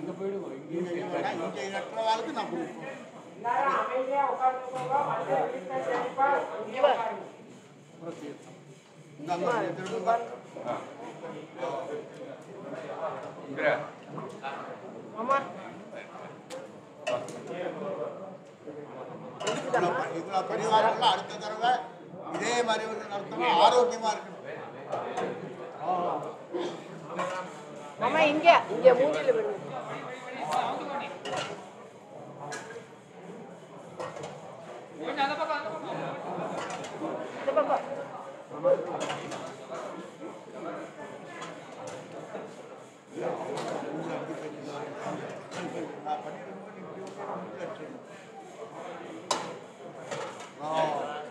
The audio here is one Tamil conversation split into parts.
இங்க இவங்க இங்க இருக்கிற வாழ்க்கை நான் கொடுப்போம் இந்த அங்க திரும்ப இவ்வளவு ப- இவ்வளவு பரிவாரங்கள் அடுத்த தடவை இதே மாதிரி வந்து நடத்தணும் ஆரோக்கியமா இருக்கணும் மாமா இங்க இங்க மூஞ்சில விடுங்க இந்த பக்கம் நான் பண்ணிடும்போது நீ இப்படி ஒரு உள்ள வச்சிடணும். ஆ.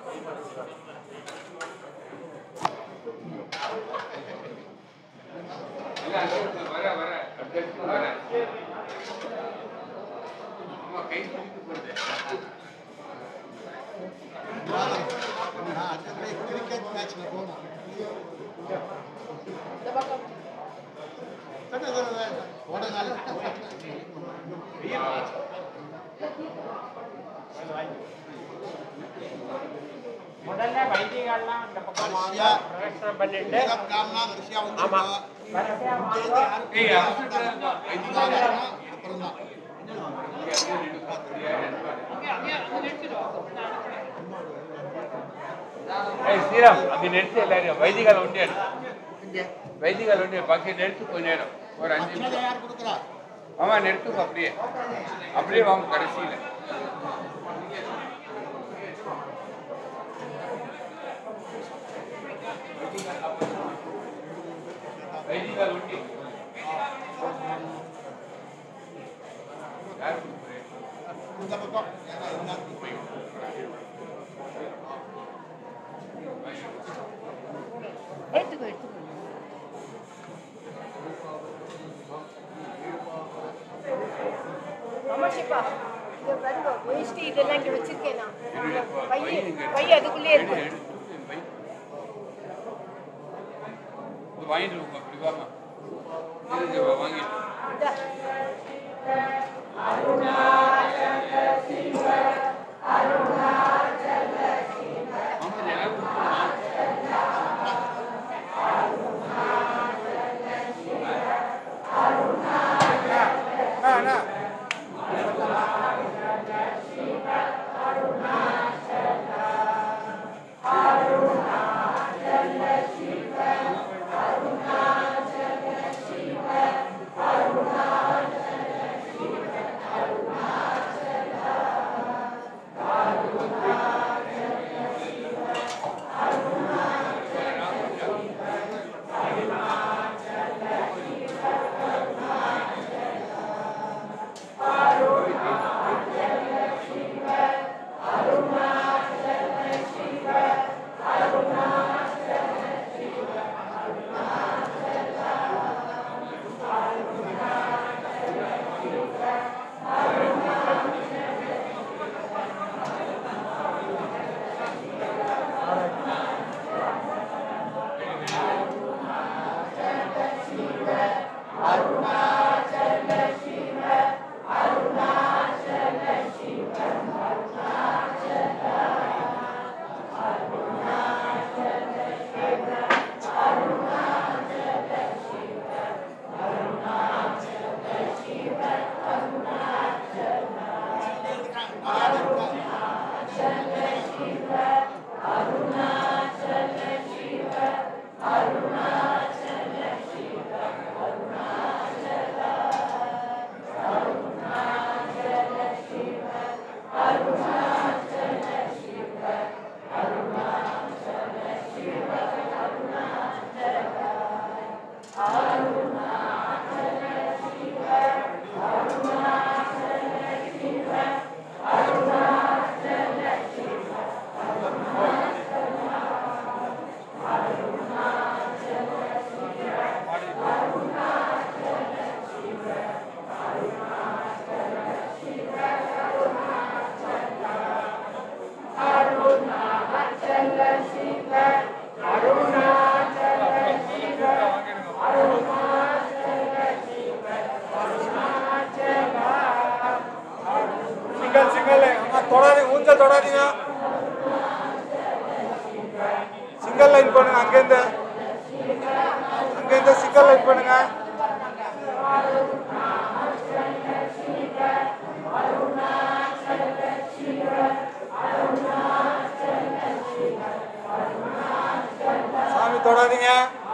நான் அந்த மாதிரி கிரிக்கெட் மேட்ச்ல போனோம் இந்த பக்கம் சட்டை தடவை ஓட நாள் முதல்ல வைதிகள்லாம் இந்த பக்கம் வாங்க வரிசையா பிரதட்சணம் பண்ணிட்டு வீரம் காமனா வரிசையா ஆமா வந்துருக்கோம் வரிசையா வாங்க அப்புறம் தான் ஸ்ரீராம் அங்கே நிறுத்தி எல்லாரும் வைதிகால ஒன்றே வைதிகால ஒன்றே பாக்கி நிறுத்து கொஞ்ச நேரம் ஒரு அஞ்சு அச்சதை நிமிஷம் யார் கொடுக்குறா ஆமா நிறுத்துங்க அப்படியே அப்படியே வாங்க கடைசியில் வைதிகால் ஒண்டி யார் கொடுக்குறேன் இந்த பக்கம் ஏன்னா எல்லாருக்கும் போய் எடுத்துக்கோ எடுத்துக்கோ மாமா ஷிப்பா இங்க பாருங்க வேஷ்டி இதெல்லாம் இங்க வச்சிருக்கேன் நான் பைய பைய அதுக்குள்ளே இருக்கும் வாங்கிட்டு இருக்கோம் அப்படி வாமா இருங்க வாங்கிட்டு இந்தா. ஆமா எல்லாம் கொடுத்துருமா ஆ தொடாதீங்க சிங்கிள் லைன் பண்ணுங்க அங்கேருந்து அங்கேருந்து சிங்கிள் லைன் பண்ணுங்க சாமி தொடாதீங்க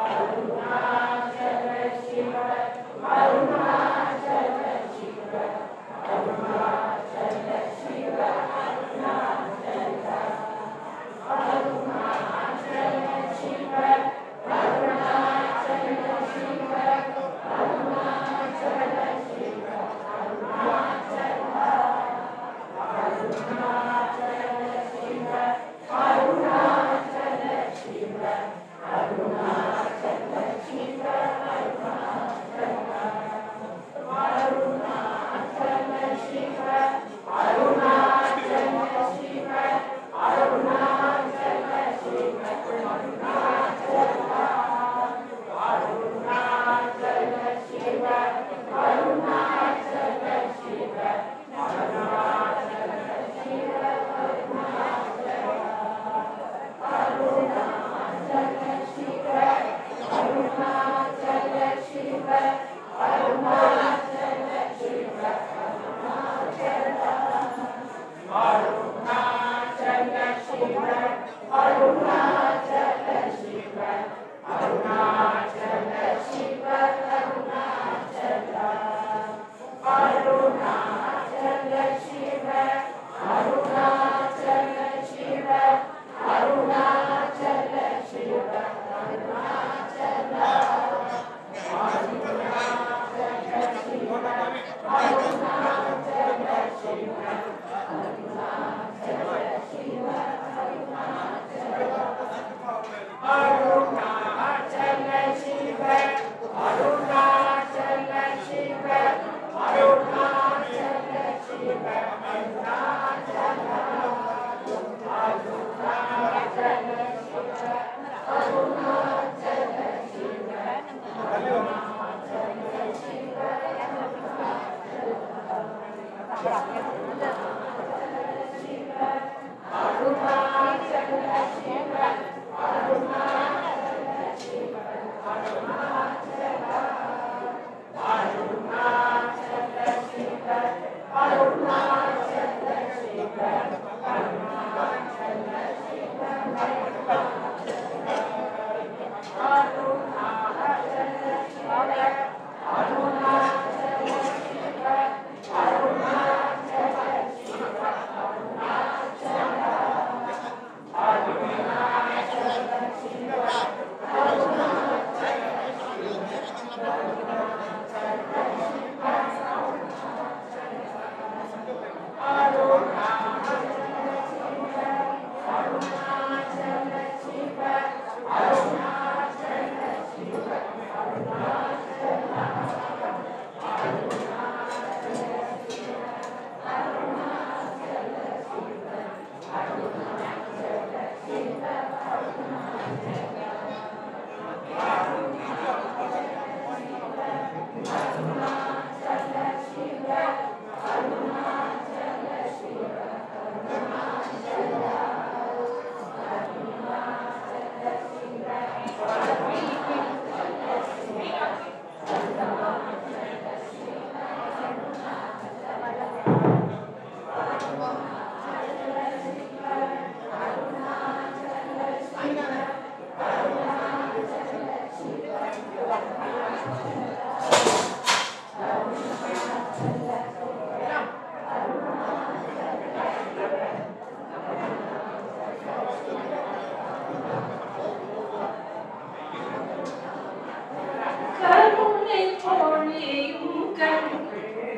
கருணை பொழியும் கண்கள்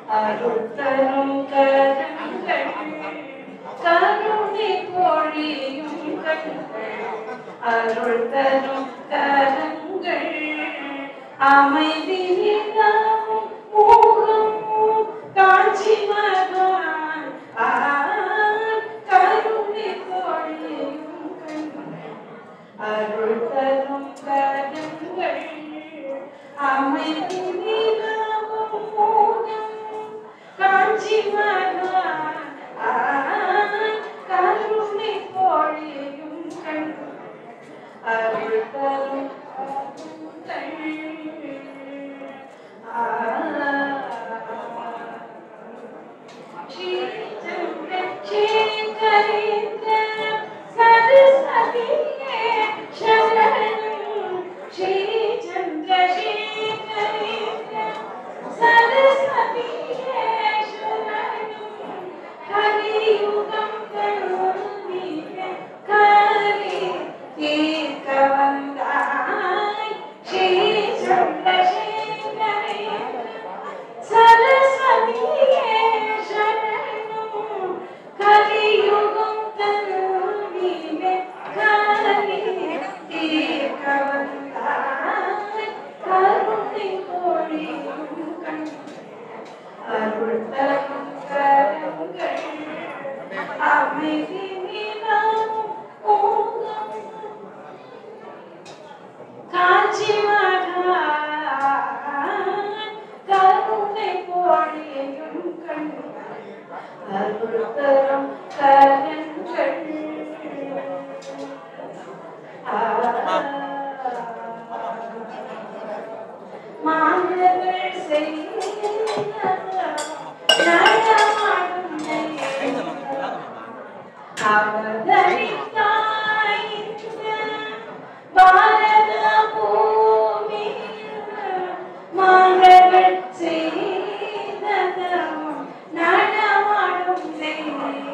அருத்தரும் கரங்கள் கருணை பொழியும் கண்கள் அருள் தரும் கரங்கள் அமைதி நிலவும் ஊகம் காட்சி மகான் ஆ, கருணை பொழியும் கண்கள் அருள் தரும் கரங்கள் அமைதி நிலவும் மோகம் காட்சி மகான் நடமாடும் தெய்வம். அவதரித்தாய் இந்த பாரத பூமியில் மாந்தர்கள் செய்ததம் நடமாடும் தெய்வம்.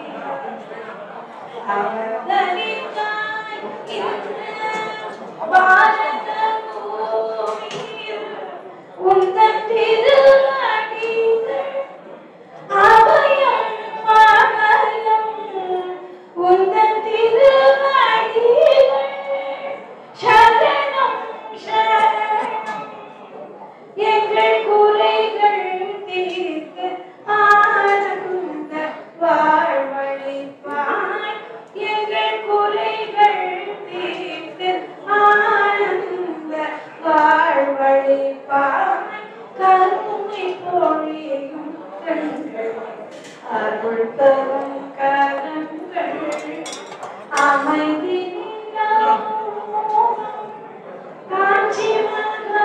அவதரித்தாய் இந்த பாரத பூமியில் உந்தன் திருவடிகள் அபயம் மகளம் உந்தன் திருவடிகள் சரணம் சரணம் எங்கள் குறைகள் தீர்த்து ஆனந்த வாழ்வழிப்பாய் எங்கள் குறைகள் தீர்த்து ஆனந்த வாழ்வழிப்பாய் கருணை பொழியும் கண்கள் அருள் தரும் கரங்கள் அமைதி நிலவும் காஞ்சி மகா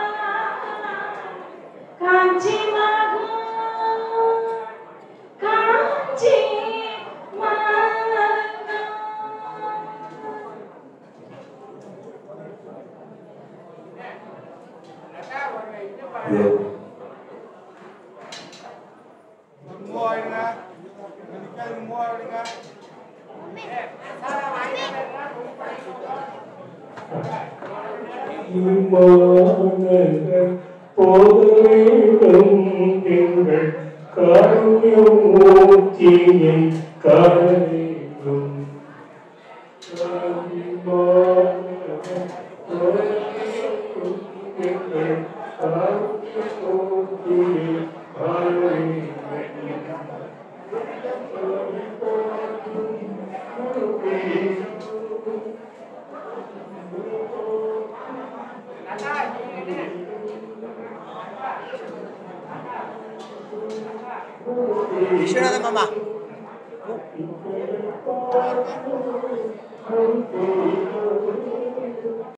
காஞ்சி மகா காஞ்சி மகா மூவ் ஆயிடுங்க நிக்காது மூவ் ஆயிடுங்க இம்மானங்கள் போக வேண்டும் எங்கள் காரியம் மூர்த்தியை காண வேண்டும் இம்மானங்கள் போக வேண்டும் எங்கள் காரியம் மூர்த்தியை காண வேண்டும் விஸ்வநாத மாமா Thank you.